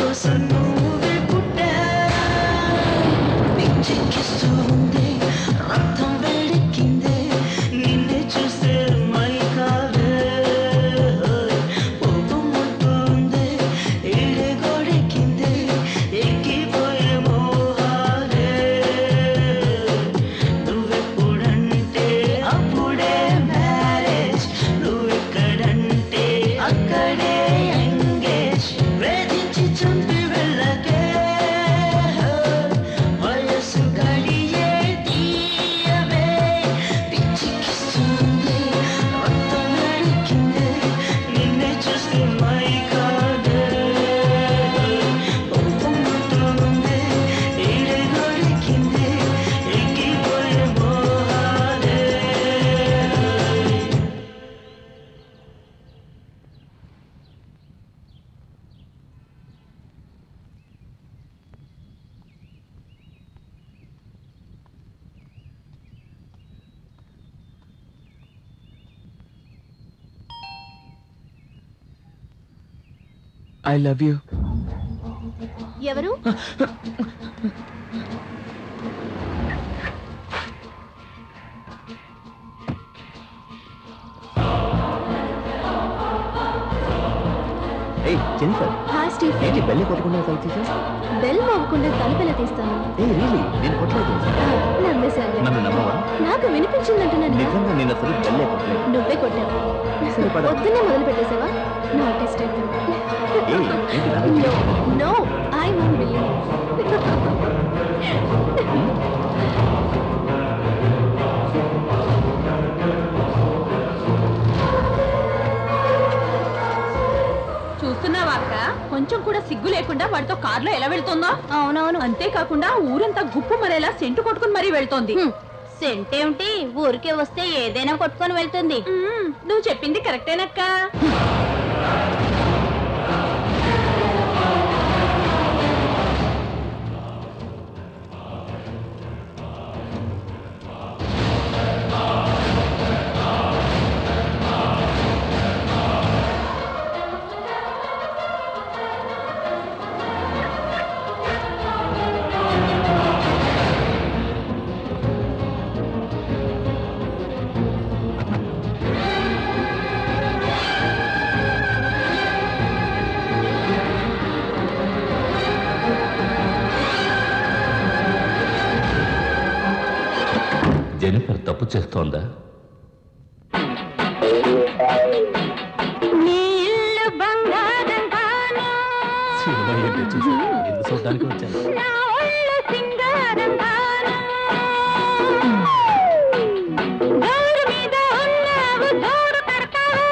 కోసం నువ్వే పుట్టా పిచ్చెక్కిస్తూ ఉంది రక్తం వేడెక్కిందే నిన్నే చూస్తే మైకావే పోగుమంటుంది ఈడే గోడెక్కిందే ఎక్కిపోయే మోహాలే నువ్వెప్పుడంటే అప్పుడే మ్యారేజ్ నువ్వెక్కడంటే అక్కడే ఎంగేజ్ వేధించి చంపి వెళ్ళకే వయసు గడియే తీయవే పిచ్చికిస్తుంది రక్తం వేడెక్కిందే నిన్నే చూస్తే మైకాదే ఒప్పుకుంటుంది ఈడే గోడెక్కిందే ఎక్కిపోయే మోహాలే ఐ లవ్ యూ ఎవరు ఏయ్ జెనిఫర్ హాయ్ స్టీవ్ ఏంటి బెల్లి కొట్టకుండా తలుపు తీసా బెల్ మోగకుండా తలుపెలా తీస్తాను ఏ రియలీ నేను కొట్టలేదు నమ్మేశాను నన్ను నమ్మవా నాకు వినిపించిందంటున్నాను నిజంగా నేను అసలు బెల్లే కొట్టలేదు నువ్వే కొట్టావు సరే, పద. పొద్దున్నే మొదలు పెట్టేసావా నా టెస్ట్ అయిపోయింది ఏయ్ ఏంటి నా దగ్గర? No no I won't believe చూస్తున్నావా అక్క కొంచెం కూడా సిగ్గు లేకుండా వాడితో కారులో ఎలా వెళ్తుందో అవునవును అంతేకాకుండా ఊరంతా గుప్పు మరేలా సెంటు కొట్టుకుని మరీ వెళ్తోంది సెంట్ ఏమిటి ఊరికే వస్తే ఏదైనా కొట్టుకొని వెళ్తుంది మ్మ్, నువ్వు చెప్పింది కరెక్టేనక్క జెనిఫర్ తప్పు చేస్తోందా నీ ఇల్లు బంగారం కాను సినిమా ఏంటో చూసా ఎందుకు చూడడానికి వచ్చాను నా ఒళ్ళు సింగారం కాను గౌరు మీద ఉన్నావు దూరు పడతావు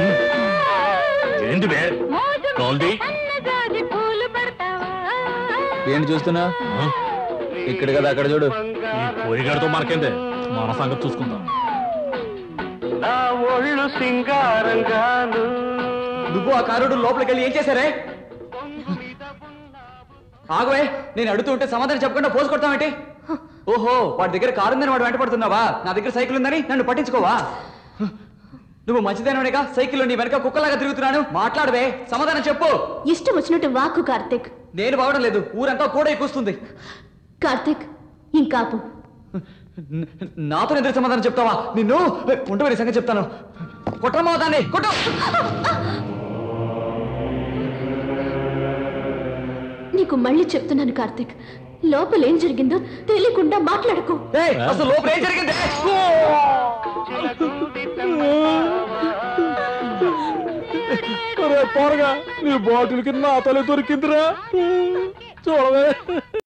ఏంటి బే మోజు గౌల్డీ? సన్నజాజి పూలు పడతావా ఏంటి చూస్తున్నా ఇక్కడ కదా అక్కడ చూడు ఈ పోయిగాడితో మనకేందే మన సంగతి చూసుకుందాం నా ఒళ్ళు సింగారంగాను నువ్వు ఆ కారుడు లోపలికి వెళ్ళి ఏం చేశారే ఆగవే నేను అడుగుతూ ఉంటే సమాధానం చెప్పకుండా పోసు కొడతామేంటి ఓహో వాడి దగ్గర కారు ఉందని వాడు వెంటపడుతున్నావా నా దగ్గర సైకిల్ ఉందని నన్ను పట్టించుకోవా నువ్వు మంచిదేనోనేగా సైకిల్ నీ వెనక కుక్కలాగా తిరుగుతున్నాను మాట్లాడవే సమాధానం చెప్పు ఇష్టం వచ్చినట్టు వాక్కు కార్తిక్ నేను బావడం లేదు ఊరంతా కూడా ఎక్కుస్తుంది కార్తిక్ ఇంకాపు నాతో ఎదురు సమాధానం చెప్తావా నిన్ను ఉండు మరి సంగతి చెప్తాను కుట్రమా దాన్ని కుట్టు నీకు మళ్ళీ చెప్తున్నాను కార్తిక్ లోపల ఏం జరిగిందో తెలియకుండా మాట్లాడకు ఏయ్, అసలు లోపల ఏం జరిగింది నీ బాటిల్ కింద నా తల దొరికిందిరా చూడవే